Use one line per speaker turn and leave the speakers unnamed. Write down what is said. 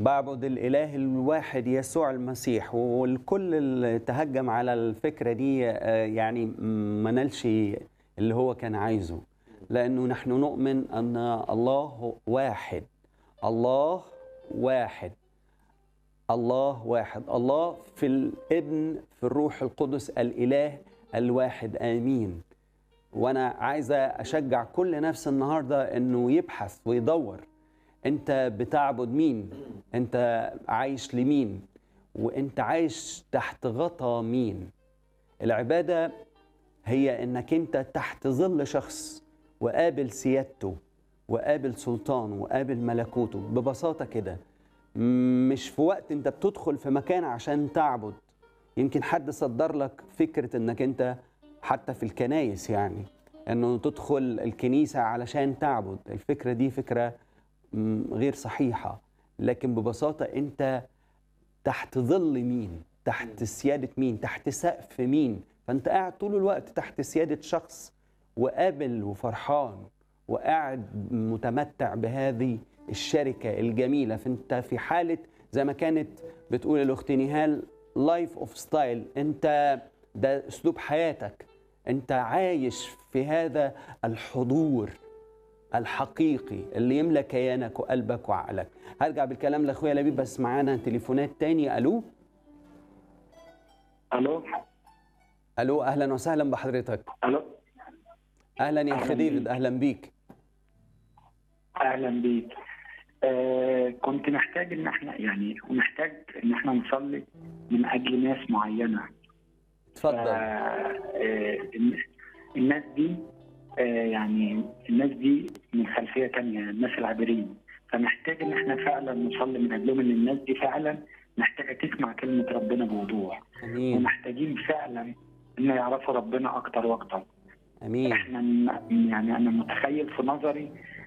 بعبد الإله الواحد يسوع المسيح والكل اللي تهجم على الفكرة دي آه، يعني ما نالش اللي هو كان عايزه لأنه نحن نؤمن أن الله واحد الله واحد الله واحد الله في الابن في الروح القدس الإله الواحد آمين وأنا عايزة أشجع كل نفس النهاردة أنه يبحث ويدور أنت بتعبد مين أنت عايش لمين وأنت عايش تحت غطى مين العبادة هي أنك أنت تحت ظل شخص وقابل سيادته وقابل سلطانه وقابل ملكوته ببساطة كده مش في وقت انت بتدخل في مكان عشان تعبد يمكن حد صدر لك فكرة انك انت حتى في الكنايس يعني انه تدخل الكنيسة علشان تعبد الفكرة دي فكرة م، غير صحيحة لكن ببساطة انت تحت ظل مين تحت سيادة مين تحت سقف مين فانت قاعد طول الوقت تحت سيادة شخص وقابل وفرحان وقاعد متمتع بهذه الشركة الجميلة فانت في حالة زي ما كانت بتقول الأخت نهال لايف اوف ستايل انت ده اسلوب حياتك انت عايش في هذا الحضور الحقيقي اللي يملى كيانك وقلبك وعقلك هرجع بالكلام لاخويا لبيب بس معانا تليفونات تاني الو
الو
الو اهلا وسهلا بحضرتك
الو
اهلا يا اخ
أهلاً
ديفيد
بيك.
اهلا بيك
اهلا بيك آه كنت محتاج ان احنا يعني محتاج ان احنا نصلي من اجل ناس معينه
اتفضل
آه آه الناس دي آه يعني الناس دي من خلفيه تانية الناس العابرين فمحتاج ان احنا فعلا نصلي من اجلهم ان الناس دي فعلا محتاجه تسمع كلمه ربنا بوضوح
امين
ومحتاجين فعلا ان يعرفوا ربنا اكتر واكتر
امين
احنا ن- يعني انا متخيل في نظري